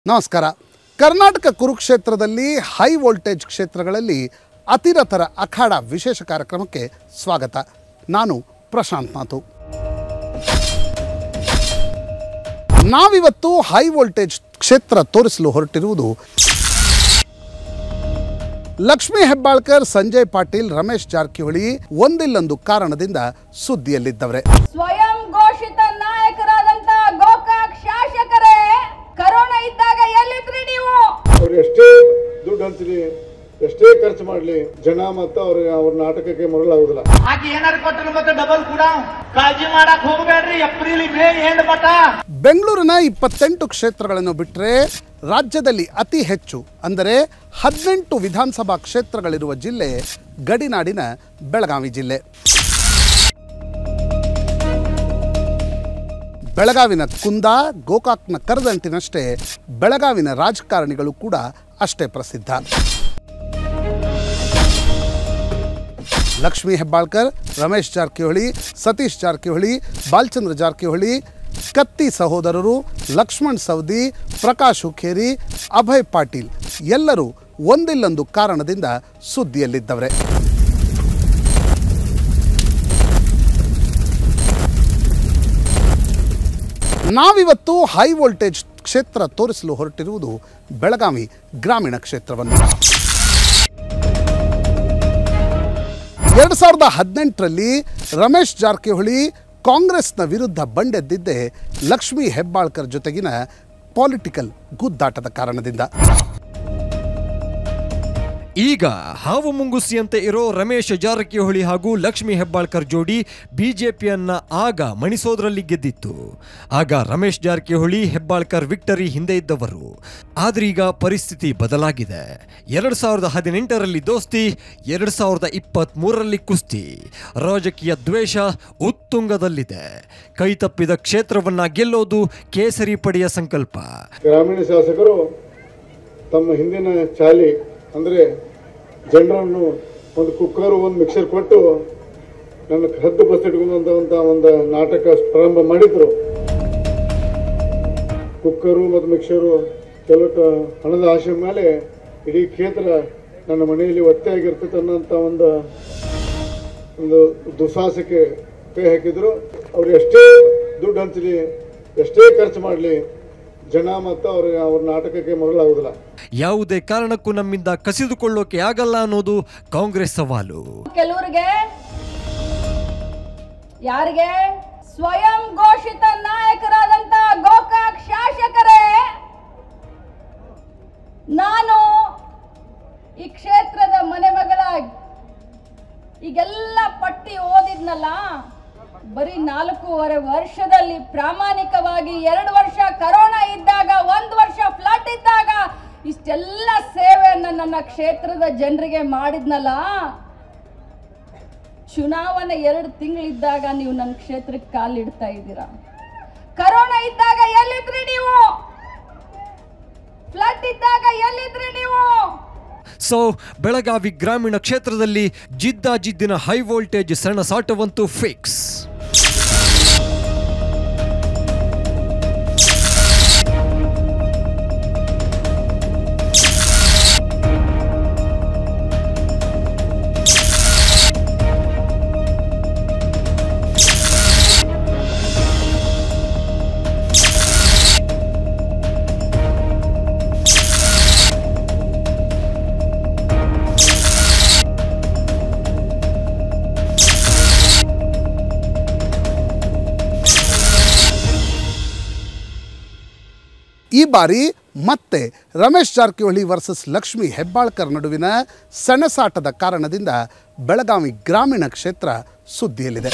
ನಮಸ್ಕಾರ ಕರ್ನಾಟಕ ಕುರುಕ್ಷೇತ್ರದಲ್ಲಿ high voltage ಕ್ಷೇತ್ರಗಳಲ್ಲಿ ಅತಿರಥರ ಅಖಾಡ ವಿಶೇಷ ಕಾರ್ಯಕ್ರಮಕ್ಕೆ ಸ್ವಾಗತ ನಾನು ಪ್ರಶಾಂತ್ ನಾಥು ನಾವಿವತ್ತು ಹೈ ವೋಲ್ಟೇಜ್ ಕ್ಷೇತ್ರ ತೋರಿಸಲು ಹೊರಟಿರುವುದು ಲಕ್ಷ್ಮೀ ಹೆಬ್ಬಾಳ್ಕರ್ ಸಂಜಯ್ ಪಾಟೀಲ್ ರಮೇಶ್ ಜಾರಕಿಹೊಳಿ ಒಂದಿಲ್ಲೊಂದು ಕಾರಣದಿಂದ ಸುದ್ದಿಯಲ್ಲಿದ್ದವರೇ ಸ್ವಯಂ ಘೋಷಿತ ನಾಯಕರಾದಂತ ಗೋಕಾಕ್ ಶಾಸಕರೇ ಕರೋನಾ ಇದ್ದಾಗ ಎಲ್ಲಿದ್ರಿ ನೀವು ಅವ್ರು ಎಷ್ಟೇ ದುಡ್ಡು ಹಂಚಲಿ ಎಷ್ಟೇ ಖರ್ಚು ಮಾಡಲಿ ಜನ ಮತ್ತು ಅವ್ರ ಅವ್ರ ನಾಟಕಕ್ಕೆ ಮರಳಾಗುದಿಲ್ಲ ಆಕೆ ಏನಾರು ಕೊಟ್ಟರು ಮತ್ತೆ ಡಬಲ್ ಕೂಡ ಕಾಳಜಿ ಮಾಡಕ್ ಹೋಗ್ಬೇಡ್ರಿ ಏಪ್ರಿಲ್ ಮೇ ಎಂಡ್ ಮಟ ಬೆಂಗಳೂರಿನ ಇಪ್ಪತ್ತೆಂಟು ಕ್ಷೇತ್ರಗಳನ್ನು ಬಿಟ್ಟರೆ ರಾಜ್ಯದಲ್ಲಿ ಅತಿ ಹೆಚ್ಚು ಅಂದರೆ ಹದಿನೆಂಟು ವಿಧಾನಸಭಾ ಕ್ಷೇತ್ರಗಳಿರುವ ಜಿಲ್ಲೆ ಗಡಿನಾಡಿನ ಬೆಳಗಾವಿ ಜಿಲ್ಲೆ ಬೆಳಗಾವಿನ ಕುಂದ ಗೋಕಾಕ್ನ ಕರದಂಟಿನಷ್ಟೇ ಬೆಳಗಾವಿನ ರಾಜಕಾರಣಿಗಳು ಕೂಡ ಅಷ್ಟೇ ಪ್ರಸಿದ್ಧ ಲಕ್ಷ್ಮೀ ಹೆಬ್ಬಾಳ್ಕರ್ ರಮೇಶ್ ಜಾರಕಿಹೊಳಿ ಸತೀಶ್ ಜಾರಕಿಹೊಳಿ ಬಾಲಚಂದ್ರ ಜಾರಕಿಹೊಳಿ ಕತ್ತಿ ಸಹೋದರರು ಲಕ್ಷ್ಮಣ್ ಸವದಿ ಪ್ರಕಾಶ್ ಹುಖೇರಿ ಅಭಯ್ ಪಾಟೀಲ್ ಎಲ್ಲರೂ ಒಂದಿಲ್ಲೊಂದು ಕಾರಣದಿಂದ ಸುದ್ದಿಯಲ್ಲಿದ್ದವರೇ ನಾವಿವತ್ತು ಹೈ ವೋಲ್ಟೇಜ್ ಕ್ಷೇತ್ರ ತೋರಿಸಲು ಹೊರಟಿರುವುದು ಬೆಳಗಾವಿ ಗ್ರಾಮೀಣ ಕ್ಷೇತ್ರವನ್ನು ಎರಡು ಸಾವಿರದ ಹದಿನೆಂಟರಲ್ಲಿ ರಮೇಶ್ ಜಾರಕಿಹೊಳಿ ಕಾಂಗ್ರೆಸ್ನ ವಿರುದ್ಧ ಬಂಡೆದ್ದಿದ್ದೇ ಲಕ್ಷ್ಮೀ ಹೆಬ್ಬಾಳ್ಕರ್ ಜೊತೆಗಿನ ಪೊಲಿಟಿಕಲ್ ಗುದ್ದಾಟದ ಕಾರಣದಿಂದ ಈಗ ಹಾವು ಮುಂಗುಸಿಯಂತೆ ಇರೋ ರಮೇಶ್ ಜಾರಕಿಹೊಳಿ ಹಾಗೂ ಲಕ್ಷ್ಮಿ ಹೆಬ್ಬಾಳ್ಕರ್ ಜೋಡಿ ಬಿಜೆಪಿಯನ್ನ ಆಗ ಮಣಿಸೋದ್ರಲ್ಲಿ ಗೆದ್ದಿತ್ತು ಆಗ ರಮೇಶ್ ಜಾರಕಿಹೊಳಿ ಹೆಬ್ಬಾಳ್ಕರ್ ವಿಕ್ಟರಿ ಹಿಂದೆ ಇದ್ದವರು ಆದ್ರೀಗ ಪರಿಸ್ಥಿತಿ ಬದಲಾಗಿದೆ ಎರಡ್ ಸಾವಿರದ ಹದಿನೆಂಟರಲ್ಲಿ ದೋಸ್ತಿ ಎರಡ್ ಸಾವಿರದ ಇಪ್ಪತ್ತ್ ಮೂರರಲ್ಲಿ ಕುಸ್ತಿ ರಾಜಕೀಯ ದ್ವೇಷ ಉತ್ತುಂಗದಲ್ಲಿದೆ ಕೈತಪ್ಪಿದ ಕ್ಷೇತ್ರವನ್ನ ಗೆಲ್ಲೋದು ಕೇಸರಿ ಪಡೆಯ ಸಂಕಲ್ಪ ಗ್ರಾಮೀಣ ಶಾಸಕರು ತಮ್ಮ ಹಿಂದಿನ ಚಾಲಿ ಅಂದರೆ ಜನರನ್ನು ಒಂದು ಕುಕ್ಕರು ಒಂದು ಮಿಕ್ಸರ್ ಕೊಟ್ಟು ನನ್ನ ಹದ್ದು ಬಸ್ ಇಟ್ಕೊಂಡಂತ ಒಂದು ನಾಟಕ ಪ್ರಾರಂಭ ಮಾಡಿದ್ರು ಕುಕ್ಕರು ಮತ್ತು ಮಿಕ್ಸರು ಕೆಲವು ಟ- ಹಣದ ಆಶೆ ಮೇಲೆ ಇಡೀ ಕ್ಷೇತ್ರ ನನ್ನ ಮನೆಯಲ್ಲಿ ಒತ್ತೆ ಆಗಿರ್ತೈತೆ ಅನ್ನೋಂಥ ಒಂದು ಒಂದು ದುಸ್ಸಾಹಸಕ್ಕೆ ಕೈ ಹಾಕಿದ್ರು ಅವ್ರು ಎಷ್ಟೇ ದುಡ್ಡು ಹಂಚಲಿ ಎಷ್ಟೇ ಖರ್ಚು ಮಾಡಲಿ ಜನ ಮತ್ತು ಅವ್ರ ಅವ್ರ ನಾಟಕಕ್ಕೆ ಮರಳಾಗುದಿಲ್ಲ ಯಾವುದೇ ಕಾರಣಕ್ಕೂ ನಮ್ಮಿಂದ ಕಸಿದುಕೊಳ್ಳೋಕೆ ಆಗಲ್ಲ ಅನ್ನೋದು ಕಾಂಗ್ರೆಸ್ ಸವಾಲು ಕೆಲವ್ರಿಗೆ ಯಾರಿಗೆ ಸ್ವಯಂ ಘೋಷಿತ ನಾಯಕರಾದಂತ ಗೋಕಾಕ್ ಶಾಸಕರೇ ನಾನು ಈ ಕ್ಷೇತ್ರದ ಮನೆ ಮಗಳ ಈಗೆಲ್ಲ ಪಟ್ಟಿ ಓದಿದ್ನಲ್ಲ ಬರೀ ನಾಲ್ಕೂವರೆ ವರ್ಷದಲ್ಲಿ ಪ್ರಾಮಾಣಿಕವಾಗಿ ಎರಡು ವರ್ಷ ಕರೋನಾ ಇದ್ದಾಗ ಒಂದು ವರ್ಷ ಫ್ಲಡ್ ಇದ್ದಾಗ ಇಷ್ಟೆಲ್ಲ ಸೇವೆಯನ್ನ ನನ್ನ ಕ್ಷೇತ್ರದ ಜನರಿಗೆ ಮಾಡಿದ್ನಲ್ಲ ಚುನಾವಣೆ ಎರಡು ತಿಂಗಳಿದ್ದಾಗ ನೀವು ನನ್ನ ಕ್ಷೇತ್ರಕ್ಕೆ ಕಾಲಿಡ್ತಾ ಇದ್ದೀರಾ ಕರೋನಾ ಇದ್ದಾಗ ಎಲ್ಲಿದ್ರಿ ನೀವು ಫ್ಲಡ್ ಇದ್ದಾಗ ಎಲ್ಲಿದ್ರಿ ನೀವು ಸೊ ಬೆಳಗಾವಿ ಗ್ರಾಮೀಣ ಕ್ಷೇತ್ರದಲ್ಲಿ ಜಿದ್ದ ಜಿದ್ದಿನ ಹೈ ವೋಲ್ಟೇಜ್ ಸೆಣಸಾಟವಂತೂ ಫಿಕ್ಸ್ ಈ ಬಾರಿ ಮತ್ತೆ ರಮೇಶ್ ಜಾರಕಿಹೊಳಿ ವರ್ಸಸ್ ಲಕ್ಷ್ಮಿ ಹೆಬ್ಬಾಳ್ಕರ್ ನಡುವಿನ ಸೆಣಸಾಟದ ಕಾರಣದಿಂದ ಬೆಳಗಾವಿ ಗ್ರಾಮೀಣ ಕ್ಷೇತ್ರ ಸುದ್ದಿಯಲ್ಲಿದೆ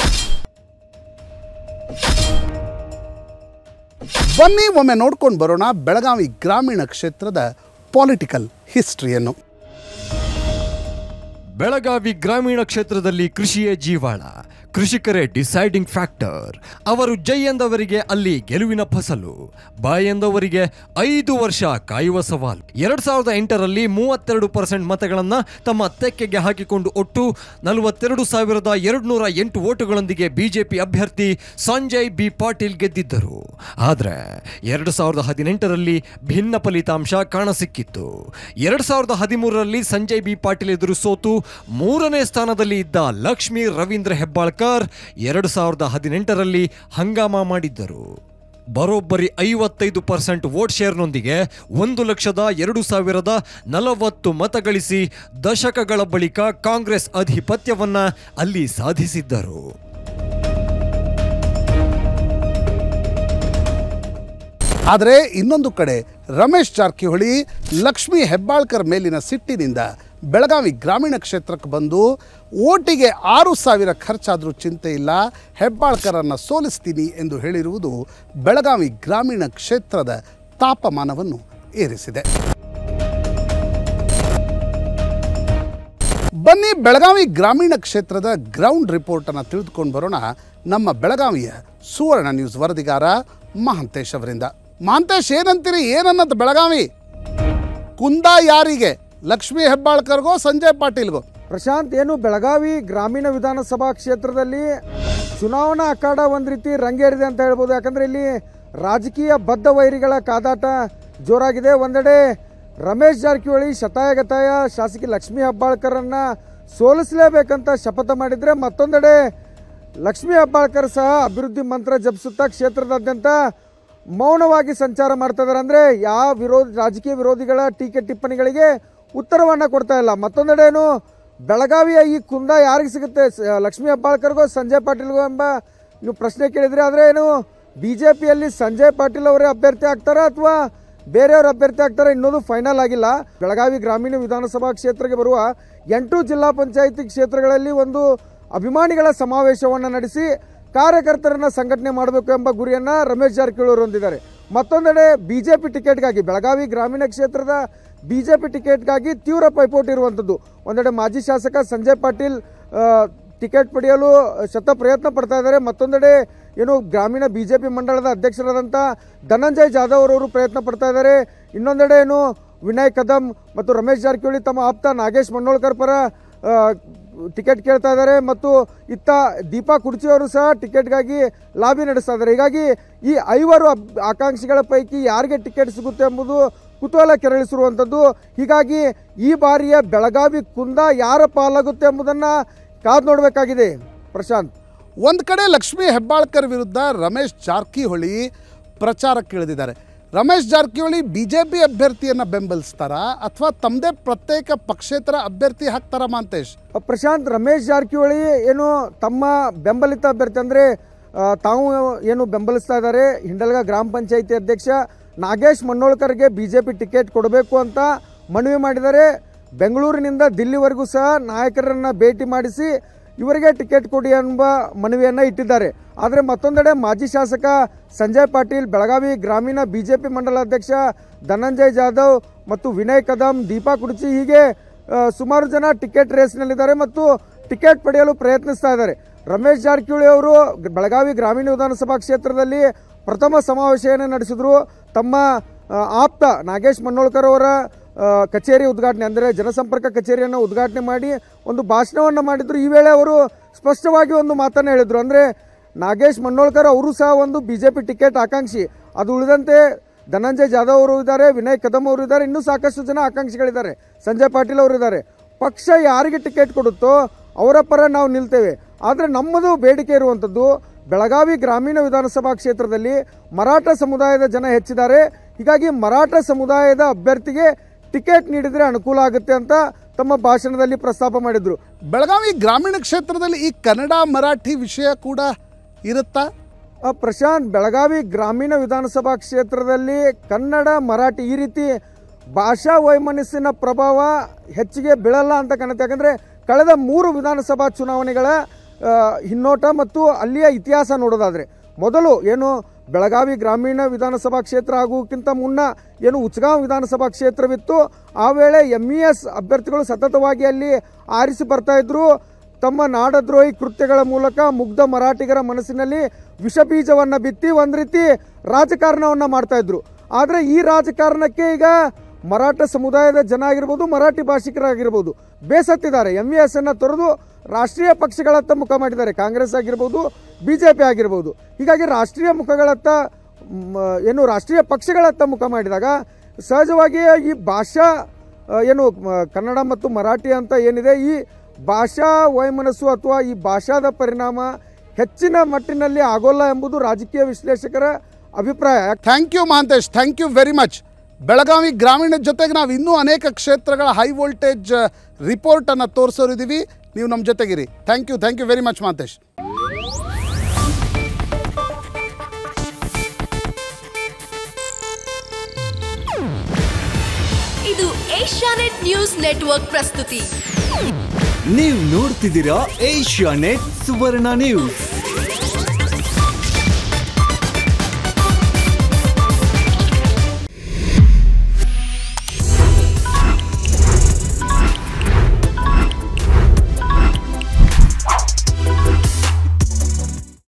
ಬನ್ನಿ ಒಮ್ಮೆ ನೋಡ್ಕೊಂಡು ಬರೋಣ ಬೆಳಗಾವಿ ಗ್ರಾಮೀಣ ಕ್ಷೇತ್ರದ ಪೊಲಿಟಿಕಲ್ ಹಿಸ್ಟ್ರಿಯನ್ನು ಬೆಳಗಾವಿ ಗ್ರಾಮೀಣ ಕ್ಷೇತ್ರದಲ್ಲಿ ಕೃಷಿಯೇ ಜೀವಾಳ ಕೃಷಿಕರೇ ಡಿಸೈಡಿಂಗ್ ಫ್ಯಾಕ್ಟರ್ ಅವರು ಜೈ ಎಂದವರಿಗೆ ಅಲ್ಲಿ ಗೆಲುವಿನ ಫಸಲು ಬಾಯ್ ಎಂದವರಿಗೆ ಐದು ವರ್ಷ ಕಾಯುವ ಸವಾಲು ಎರಡ್ ಸಾವಿರದ ಎಂಟರಲ್ಲಿ ಮೂವತ್ತೆರಡು ಪರ್ಸೆಂಟ್ ಮತಗಳನ್ನ ತಮ್ಮ ತೆಕ್ಕೆಗೆ ಹಾಕಿಕೊಂಡು ಒಟ್ಟು ನಲವತ್ತೆರಡು ಸಾವಿರದ ಎರಡುನೂರ ಎಂಟು ಓಟುಗಳೊಂದಿಗೆ ಬಿಜೆಪಿ ಅಭ್ಯರ್ಥಿ ಸಂಜಯ್ ಬಿ ಪಾಟೀಲ್ ಗೆದ್ದಿದ್ದರು ಆದ್ರೆ ಎರಡು ಸಾವಿರದ ಹದಿನೆಂಟರಲ್ಲಿ ಭಿನ್ನ ಫಲಿತಾಂಶ ಕಾಣಸಿಕ್ಕಿತ್ತು ಎರಡು ಸಾವಿರದ ಹದಿಮೂರರಲ್ಲಿ ಸಂಜಯ್ ಬಿ ಪಾಟೀಲ್ ಎದುರು ಸೋತು ಮೂರನೇ ಸ್ಥಾನದಲ್ಲಿ ಇದ್ದ ಲಕ್ಷ್ಮೀ ರವೀಂದ್ರ ಹೆಬ್ಬಾಳ್ಕರ್ ಎರಡು ಸಾವಿರದ ಹದಿನೆಂಟರಲ್ಲಿ ಹಂಗಾಮ ಮಾಡಿದ್ದರು ಬರೋಬ್ಬರಿ ಐವತ್ತೈದು ಪರ್ಸೆಂಟ್ ವೋಟ್ ಶೇರ್ನೊಂದಿಗೆ ಒಂದು ಲಕ್ಷದ ಎರಡು ಸಾವಿರದ ನಲವತ್ತು ಮತ ಗಳಿಸಿ ದಶಕಗಳ ಬಳಿಕ ಕಾಂಗ್ರೆಸ್ ಅಧಿಪತ್ಯವನ್ನ ಅಲ್ಲಿ ಸಾಧಿಸಿದ್ದರು ಆದರೆ ಇನ್ನೊಂದು ಕಡೆ ರಮೇಶ್ ಜಾರಕಿಹೊಳಿ ಲಕ್ಷ್ಮೀ ಹೆಬ್ಬಾಳ್ಕರ್ ಮೇಲಿನ ಸಿಟ್ಟಿನಿಂದ ಬೆಳಗಾವಿ ಗ್ರಾಮೀಣ ಕ್ಷೇತ್ರಕ್ಕೆ ಬಂದು ಓಟಿಗೆ ಆರು ಸಾವಿರ ಖರ್ಚಾದರೂ ಚಿಂತೆ ಇಲ್ಲ ಹೆಬ್ಬಾಳ್ಕರನ್ನು ಸೋಲಿಸ್ತೀನಿ ಎಂದು ಹೇಳಿರುವುದು ಬೆಳಗಾವಿ ಗ್ರಾಮೀಣ ಕ್ಷೇತ್ರದ ತಾಪಮಾನವನ್ನು ಏರಿಸಿದೆ ಬನ್ನಿ ಬೆಳಗಾವಿ ಗ್ರಾಮೀಣ ಕ್ಷೇತ್ರದ ಗ್ರೌಂಡ್ ರಿಪೋರ್ಟನ್ನು ತಿಳಿದುಕೊಂಡು ಬರೋಣ ನಮ್ಮ ಬೆಳಗಾವಿಯ ಸುವರ್ಣ ನ್ಯೂಸ್ ವರದಿಗಾರ ಮಹಾಂತೇಶ್ ಅವರಿಂದ ಮಹಾಂತೇಶ್ ಏನಂತೀರಿ ಏನನ್ನತ್ ಬೆಳಗಾವಿ ಕುಂದ ಯಾರಿಗೆ ಲಕ್ಷ್ಮೀ ಹೆಬ್ಬಾಳ್ಕರ್ಗೋ ಸಂಜಯ್ ಪಾಟೀಲ್ಗೋ ಪ್ರಶಾಂತ್ ಏನು ಬೆಳಗಾವಿ ಗ್ರಾಮೀಣ ವಿಧಾನಸಭಾ ಕ್ಷೇತ್ರದಲ್ಲಿ ಚುನಾವಣಾ ಅಖಾಡ ಒಂದು ರೀತಿ ರಂಗೇರಿದೆ ಅಂತ ಹೇಳ್ಬೋದು ಯಾಕಂದರೆ ಇಲ್ಲಿ ರಾಜಕೀಯ ಬದ್ಧ ವೈರಿಗಳ ಕಾದಾಟ ಜೋರಾಗಿದೆ ಒಂದೆಡೆ ರಮೇಶ್ ಜಾರಕಿಹೊಳಿ ಶತಾಯಗತಾಯ ಶಾಸಕಿ ಲಕ್ಷ್ಮೀ ಹೆಬ್ಬಾಳ್ಕರನ್ನು ಸೋಲಿಸಲೇಬೇಕಂತ ಶಪಥ ಮಾಡಿದರೆ ಮತ್ತೊಂದೆಡೆ ಲಕ್ಷ್ಮೀ ಹೆಬ್ಬಾಳ್ಕರ್ ಸಹ ಅಭಿವೃದ್ಧಿ ಮಂತ್ರ ಜಪಿಸುತ್ತಾ ಕ್ಷೇತ್ರದಾದ್ಯಂತ ಮೌನವಾಗಿ ಸಂಚಾರ ಮಾಡ್ತಾ ಇದ್ದಾರೆ ಅಂದರೆ ಯಾವ ವಿರೋಧ ರಾಜಕೀಯ ವಿರೋಧಿಗಳ ಟೀಕೆ ಟಿಪ್ಪಣಿಗಳಿಗೆ ಉತ್ತರವನ್ನು ಕೊಡ್ತಾ ಇಲ್ಲ ಮತ್ತೊಂದೆಡೆನು ಬೆಳಗಾವಿಯ ಈ ಕುಂದ ಯಾರಿಗೆ ಸಿಗುತ್ತೆ ಸ- ಲಕ್ಷ್ಮೀ ಹೆಬ್ಬಾಳ್ಕರ್ಗೋ ಸಂಜಯ್ ಪಾಟೀಲ್ಗೋ ಎಂಬ ನೀವು ಪ್ರಶ್ನೆ ಕೇಳಿದ್ರೆ ಆದರೆ ಏನು ಬಿ ಜೆ ಪಿಯಲ್ಲಿ ಸಂಜಯ್ ಪಾಟೀಲ್ ಅವರೇ ಅಭ್ಯರ್ಥಿ ಆಗ್ತಾರಾ ಅಥವಾ ಬೇರೆಯವರು ಅಭ್ಯರ್ಥಿ ಆಗ್ತಾರೆ ಇನ್ನೊಂದು ಫೈನಲ್ ಆಗಿಲ್ಲ ಬೆಳಗಾವಿ ಗ್ರಾಮೀಣ ವಿಧಾನಸಭಾ ಕ್ಷೇತ್ರಕ್ಕೆ ಬರುವ ಎಂಟು ಜಿಲ್ಲಾ ಪಂಚಾಯಿತಿ ಕ್ಷೇತ್ರಗಳಲ್ಲಿ ಒಂದು ಅಭಿಮಾನಿಗಳ ಸಮಾವೇಶವನ್ನು ನಡೆಸಿ ಕಾರ್ಯಕರ್ತರನ್ನ ಸಂಘಟನೆ ಮಾಡಬೇಕು ಎಂಬ ಗುರಿಯನ್ನ ರಮೇಶ್ ಜಾರಕಿಹೊಳಿ ಅವರು ಹೊಂದಿದ್ದಾರೆ ಮತ್ತೊಂದೆಡೆ ಬಿಜೆಪಿ ಟಿಕೆಟ್ಗಾಗಿ ಬೆಳಗಾವಿ ಗ್ರಾಮೀಣ ಕ್ಷೇತ್ರದ ಬಿಜೆಪಿ ಟಿಕೆಟ್ಗಾಗಿ ತೀವ್ರ ಪೈಪೋಟಿ ಇರುವಂಥದ್ದು ಒಂದೆಡೆ ಮಾಜಿ ಶಾಸಕ ಸಂಜಯ್ ಪಾಟೀಲ್ ಆ, ಟಿಕೆಟ್ ಪಡೆಯಲು ಶತ ಪ್ರಯತ್ನ ಪಡ್ತಾ ಇದ್ದಾರೆ ಮತ್ತೊಂದೆಡೆ ಏನು ಗ್ರಾಮೀಣ ಬಿಜೆಪಿ ಮಂಡಳದ ಅಧ್ಯಕ್ಷರಾದಂಥ ಧನಂಜಯ್ ಜಾಧವ್ ಅವರವರು ಪ್ರಯತ್ನ ಪಡ್ತಾ ಇದ್ದಾರೆ ಇನ್ನೊಂದೆಡೆ ಏನು ವಿನಯ್ ಕದಂ ಮತ್ತು ರಮೇಶ್ ಜಾರಕಿಹೊಳಿ ತಮ್ಮ ಆಪ್ತ ನಾಗೇಶ್ ಮಣ್ಣೋಳ್ಕರ್ ಪರ ಆ, ಟಿಕೆಟ್ ಕೇಳ್ತಾ ಇದ್ದಾರೆ ಮತ್ತು ಇತ್ತ ದೀಪಾ ಕುರ್ಚಿ ಅವರು ಸಹ ಟಿಕೆಟ್ಗಾಗಿ ಲಾಬಿ ನಡೆಸ್ತಾ ಇದ್ದಾರೆ ಹೀಗಾಗಿ ಈ ಐವರು ಅಬ್- ಆಕಾಂಕ್ಷಿಗಳ ಪೈಕಿ ಯಾರಿಗೆ ಟಿಕೆಟ್ ಸಿಗುತ್ತೆ ಎಂಬುದು ಕುತೂಹಲ ಕೆರಳಿಸಿರುವಂಥದ್ದು ಹೀಗಾಗಿ ಈ ಬಾರಿಯ ಬೆಳಗಾವಿ ಕುಂದ ಯಾರ ಪಾಲಾಗುತ್ತೆ ಎಂಬುದನ್ನು ಕಾದು ನೋಡಬೇಕಾಗಿದೆ ಪ್ರಶಾಂತ್ ಒಂದು ಕಡೆ ಲಕ್ಷ್ಮೀ ಹೆಬ್ಬಾಳ್ಕರ್ ವಿರುದ್ಧ ರಮೇಶ್ ಜಾರಕಿಹೊಳಿ ಪ್ರಚಾರಕ್ಕೆ ಇಳಿದಿದ್ದಾರೆ Ramesh Jarkiholi B J P ಅಭ್ಯರ್ಥಿಯನ್ನು ಬೆಂಬಲಿಸ್ತಾರಾ ಅಥವಾ ತಮ್ಮದೇ ಪ್ರತ್ಯೇಕ ಪಕ್ಷೇತರ ಅಭ್ಯರ್ಥಿ ಹಾಕ್ತಾರಾ ಮಾಂತೇಶ್ ಪ್ರಶಾಂತ್ ರಮೇಶ್ ಜಾರಕಿಹೊಳಿ ಏನು ತಮ್ಮ ಬೆಂಬಲಿತ ಅಭ್ಯರ್ಥಿ ಅಂದರೆ ತಾವು ಏನು ಬೆಂಬಲಿಸ್ತಾ ಇದ್ದಾರೆ ಹಿಂಡಲ್ಗ ಗ್ರಾಮ ಪಂಚಾಯಿತಿ ಅಧ್ಯಕ್ಷ ನಾಗೇಶ್ ಮಣ್ಣೋಳ್ಕರ್ಗೆ ಬಿ ಜೆ ಪಿ ಟಿಕೆಟ್ ಕೊಡಬೇಕು ಅಂತ ಮನವಿ ಮಾಡಿದ್ದಾರೆ ಬೆಂಗಳೂರಿನಿಂದ ದಿಲ್ಲಿವರೆಗೂ ಸಹ ನಾಯಕರನ್ನು ಭೇಟಿ ಮಾಡಿಸಿ ಇವರಿಗೆ ಟಿಕೆಟ್ ಕೊಡಿ ಎಂಬ ಮನವಿಯನ್ನು ಇಟ್ಟಿದ್ದಾರೆ ಆದರೆ ಮತ್ತೊಂದೆಡೆ ಮಾಜಿ ಶಾಸಕ ಸಂಜಯ್ ಪಾಟೀಲ್ ಬೆಳಗಾವಿ ಗ್ರಾಮೀಣ ಬಿಜೆಪಿ ಮಂಡಲಾಧ್ಯಕ್ಷ ಧನಂಜಯ್ ಜಾಧವ್ ಮತ್ತು ವಿನಯ್ ಕದಂ ದೀಪಾ ಕುಡ್ಚಿ ಹೀಗೆ ಆ, ಸುಮಾರು ಜನ ಟಿಕೆಟ್ ರೇಸ್ನಲ್ಲಿದ್ದಾರೆ ಮತ್ತು ಟಿಕೆಟ್ ಪಡೆಯಲು ಪ್ರಯತ್ನಿಸ್ತಾ ಇದ್ದಾರೆ ರಮೇಶ್ ಜಾರಕಿಹೊಳಿ ಅವರು ಗ- ಬೆಳಗಾವಿ ಗ್ರಾಮೀಣ ವಿಧಾನಸಭಾ ಕ್ಷೇತ್ರದಲ್ಲಿ ಪ್ರಥಮ ಸಮಾವೇಶವನ್ನು ನಡೆಸಿದ್ರು ತಮ್ಮ ಆ, ಆಪ್ತ ನಾಗೇಶ್ ಮಣ್ಣೋಳ್ಕರ್ ಅವರ ಆ, ಕಚೇರಿ ಉದ್ಘಾಟನೆ ಅಂದರೆ ಜನಸಂಪರ್ಕ ಕಚೇರಿಯನ್ನು ಉದ್ಘಾಟನೆ ಮಾಡಿ ಒಂದು ಭಾಷಣವನ್ನು ಮಾಡಿದ್ರು ಈ ವೇಳೆ ಅವರು ಸ್ಪಷ್ಟವಾಗಿ ಒಂದು ಮಾತನ್ನು ಹೇಳಿದರು ಅಂದರೆ ನಾಗೇಶ್ ಮಣ್ಣೋಳ್ಕರ್ ಅವರು ಸಹ ಒಂದು ಬಿ ಜೆ ಪಿ ಟಿಕೆಟ್ ಆಕಾಂಕ್ಷಿ ಅದು ಉಳಿದಂತೆ ಧನಂಜಯ್ ಜಾಧವ್ ಅವರು ಇದ್ದಾರೆ ವಿನಯ್ ಕದಮ್ ಅವರು ಇದ್ದಾರೆ ಇನ್ನೂ ಸಾಕಷ್ಟು ಜನ ಆಕಾಂಕ್ಷಿಗಳಿದ್ದಾರೆ ಸಂಜಯ್ ಪಾಟೀಲ್ ಅವರು ಇದ್ದಾರೆ ಪಕ್ಷ ಯಾರಿಗೆ ಟಿಕೆಟ್ ಕೊಡುತ್ತೋ ಅವರ ಪರ ನಾವು ನಿಲ್ತೇವೆ ಆದರೆ ನಮ್ಮದು ಬೇಡಿಕೆ ಇರುವಂಥದ್ದು ಬೆಳಗಾವಿ ಗ್ರಾಮೀಣ ವಿಧಾನಸಭಾ ಕ್ಷೇತ್ರದಲ್ಲಿ ಮರಾಠ ಸಮುದಾಯದ ಜನ ಹೆಚ್ಚಿದ್ದಾರೆ ಹೀಗಾಗಿ ಮರಾಠ ಸಮುದಾಯದ ಅಭ್ಯರ್ಥಿಗೆ ಟಿಕೆಟ್ ನೀಡಿದರೆ ಅನುಕೂಲ ಆಗುತ್ತೆ ಅಂತ ತಮ್ಮ ಭಾಷಣದಲ್ಲಿ ಪ್ರಸ್ತಾಪ ಮಾಡಿದರು ಬೆಳಗಾವಿ ಗ್ರಾಮೀಣ ಕ್ಷೇತ್ರದಲ್ಲಿ ಈ ಕನ್ನಡ ಮರಾಠಿ ವಿಷಯ ಕೂಡ ಇರುತ್ತಾ ಆ, ಪ್ರಶಾಂತ್ ಬೆಳಗಾವಿ ಗ್ರಾಮೀಣ ವಿಧಾನಸಭಾ ಕ್ಷೇತ್ರದಲ್ಲಿ ಕನ್ನಡ ಮರಾಠಿ ಈ ರೀತಿ ಭಾಷಾ ವೈಮನಸ್ಸಿನ ಪ್ರಭಾವ ಹೆಚ್ಚಿಗೆ ಬೀಳಲ್ಲ ಅಂತ ಕಾಣುತ್ತೆ ಯಾಕಂದರೆ ಕಳೆದ ಮೂರು ವಿಧಾನಸಭಾ ಚುನಾವಣೆಗಳ ಆ, ಹಿನ್ನೋಟ ಮತ್ತು ಅಲ್ಲಿಯ ಇತಿಹಾಸ ನೋಡೋದಾದರೆ ಮೊದಲು ಏನು ಬೆಳಗಾವಿ ಗ್ರಾಮೀಣ ವಿಧಾನಸಭಾ ಕ್ಷೇತ್ರ ಆಗುವುದಕ್ಕಿಂತ ಮುನ್ನ ಏನು ಉಚ್ಗಾಂವ್ ವಿಧಾನಸಭಾ ಕ್ಷೇತ್ರವಿತ್ತು ಆ ವೇಳೆ ಎಮ್ ಇ ಎಸ್ ಅಭ್ಯರ್ಥಿಗಳು ಸತತವಾಗಿ ಅಲ್ಲಿ ಆರಿಸಿ ಬರ್ತಾ ಇದ್ರು ತಮ್ಮ ನಾಡದ್ರೋಹಿ ಕೃತ್ಯಗಳ ಮೂಲಕ ಮುಗ್ಧ ಮರಾಠಿಗರ ಮನಸ್ಸಿನಲ್ಲಿ ವಿಷಬೀಜವನ್ನು ಬಿತ್ತಿ ಒಂದು ರೀತಿ ರಾಜಕಾರಣವನ್ನು ಮಾಡ್ತಾ ಇದ್ರು ಆದರೆ ಈ ರಾಜಕಾರಣಕ್ಕೆ ಈಗ ಮರಾಠ ಸಮುದಾಯದ ಜನ ಆಗಿರ್ಬೋದು ಮರಾಠಿ ಭಾಷಿಕರಾಗಿರ್ಬೋದು ಬೇಸತ್ತಿದ್ದಾರೆ ಎಂ ವಿ ಎಸ್ ಅನ್ನು ತೊರೆದು ರಾಷ್ಟ್ರೀಯ ಪಕ್ಷಗಳತ್ತ ಮುಖ ಮಾಡಿದ್ದಾರೆ ಕಾಂಗ್ರೆಸ್ ಆಗಿರ್ಬೋದು ಬಿ ಜೆ ಪಿ ಆಗಿರ್ಬೋದು ಹೀಗಾಗಿ ರಾಷ್ಟ್ರೀಯ ಮುಖಗಳತ್ತ ಮ್, ಏನು ರಾಷ್ಟ್ರೀಯ ಪಕ್ಷಗಳತ್ತ ಮುಖ ಮಾಡಿದಾಗ ಸಹಜವಾಗಿಯೇ ಈ ಭಾಷಾ ಆ, ಏನು ಮ, ಕನ್ನಡ ಮತ್ತು ಮರಾಠಿ ಅಂತ ಏನಿದೆ ಈ ಭಾಷಾ ವೈಮನಸ್ಸು ಅಥವಾ ಈ ಭಾಷಾದ ಪರಿಣಾಮ ಹೆಚ್ಚಿನ ಮಟ್ಟಿನಲ್ಲಿ ಆಗೋಲ್ಲ ಎಂಬುದು ರಾಜಕೀಯ ವಿಶ್ಲೇಷಕರ ಅಭಿಪ್ರಾಯ thank you Mahantesh thank you very much Belagavi ಗ್ರಾಮೀಣ ಜೊತೆಗೆ ನಾವು ಇನ್ನೂ ಅನೇಕ ಕ್ಷೇತ್ರಗಳ ಹೈ ವೋಲ್ಟೇಜ್ ರಿಪೋರ್ಟನ್ನು ತೋರಿಸೋರಿದ್ದೀವಿ ನೀವು ನಮ್ಮ ಜೊತೆಗಿರಿ thank you thank you very much Mahantesh ಇದು ಏಷ್ಯಾನೆಟ್ ನ್ಯೂಸ್ ನೆಟ್ವರ್ಕ್ ಪ್ರಸ್ತುತಿ ನೀವು ನೋಡ್ತಿದ್ದೀರಾ ಏಷ್ಯಾ ನೆಟ್ ಸುವರ್ಣ ನ್ಯೂಸ್